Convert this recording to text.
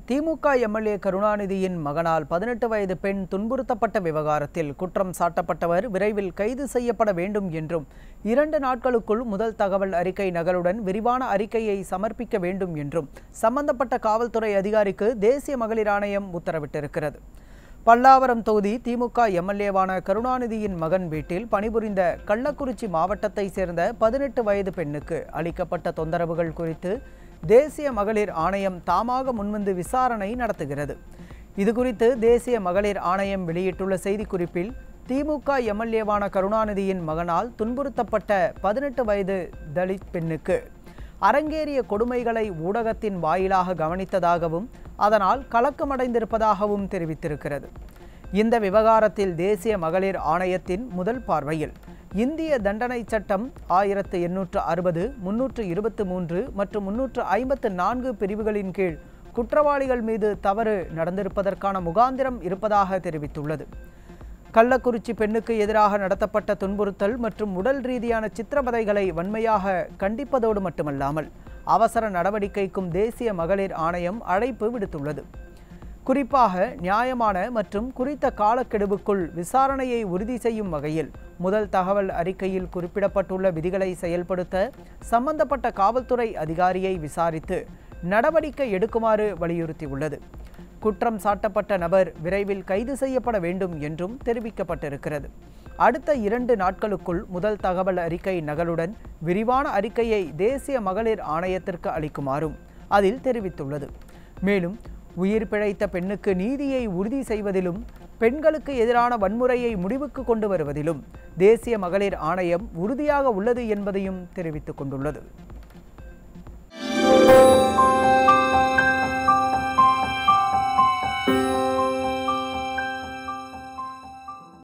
திமுக MLA கருணாநிதியின் மகனால் பதினெட்டு வயது பெண் துன்புறுத்தப்பட்ட விவகாரத்தில் குற்றம் சாட்டப்பட்டவர் விரைவில் கைது செய்யப்பட வேண்டும் என்றும் இரண்டு நாட்களுக்குள் முதல் தகவல் அறிக்கை நகலுடன் விரிவான அறிக்கையை சமர்ப்பிக்க வேண்டும் என்றும் சம்பந்தப்பட்ட காவல்துறை அதிகாரிக்கு தேசிய மகளிர் ஆணையம் உத்தரவிட்டிருக்கிறது பல்லாவரம் தொகுதி திமுக எம்எல்ஏவான கருணாநிதியின் மகன் வீட்டில் பணிபுரிந்த கள்ளக்குறிச்சி மாவட்டத்தை சேர்ந்த பதினெட்டு வயது பெண்ணுக்கு அளிக்கப்பட்ட தொந்தரவுகள் குறித்து தேசிய மகளிர் ஆணையம் தாமாக முன்வந்து விசாரணை நடத்துகிறது இதுகுறித்து தேசிய மகளிர் ஆணையம் வெளியிட்டுள்ள செய்திக்குறிப்பில் திமுக எம்எல்ஏவான கருணாநிதியின் மகனால் துன்புறுத்தப்பட்ட பதினெட்டு வயது தலித் பெண்ணுக்கு அரங்கேறிய கொடுமைகளை ஊடகத்தின் வாயிலாக கவனித்ததாகவும் அதனால் கலக்கமடைந்திருப்பதாகவும் தெரிவித்திருக்கிறது இந்த விவகாரத்தில் தேசிய மகளிர் ஆணையத்தின் முதல் பார்வையில் இந்திய தண்டனை சட்டம் ஆயிரத்து எண்ணூற்று அறுபது முன்னூற்று இருபத்து மூன்று மற்றும் முன்னூற்று ஐம்பத்து நான்கு பிரிவுகளின் கீழ் குற்றவாளிகள் மீது தவறு நடந்திருப்பதற்கான முகாந்திரம் இருப்பதாக தெரிவித்துள்ளது கள்ளக்குறிச்சி பெண்ணுக்கு எதிராக நடத்தப்பட்ட துன்புறுத்தல் மற்றும் உடல் ரீதியான சித்திரவதைகளை வன்மையாக கண்டிப்பதோடு மட்டுமல்லாமல் அவசர நடவடிக்கைக்கும் தேசிய மகளிர் ஆணையம் அழைப்பு விடுத்துள்ளது குறிப்பாக நியாயமான மற்றும் குறித்த காலக்கெடுவுக்குள் விசாரணையை உறுதி செய்யும் வகையில் முதல் தகவல் அறிக்கையில் குறிப்பிடப்பட்டுள்ள விதிகளை செயல்படுத்த சம்பந்தப்பட்ட காவல்துறை அதிகாரியை விசாரித்து நடவடிக்கை எடுக்குமாறு வலியுறுத்தியுள்ளது குற்றம் சாட்டப்பட்ட நபர் விரைவில் கைது செய்யப்பட வேண்டும் என்றும் தெரிவிக்கப்பட்டிருக்கிறது அடுத்த இரண்டு நாட்களுக்குள் முதல் தகவல் அறிக்கை நகலுடன் விரிவான அறிக்கையை தேசிய மகளிர் ஆணையத்திற்கு அளிக்குமாறும் அதில் தெரிவித்துள்ளது மேலும் உயிர் பிழைத்த பெண்ணுக்கு நீதியை உறுதி செய்வதிலும் பெண்களுக்கு எதிரான வன்முறையை முடிவுக்கு கொண்டு வருவதிலும் தேசிய மகளிர் ஆணையம் உறுதியாக உள்ளது என்பதையும் தெரிவித்துக் கொண்டுள்ளது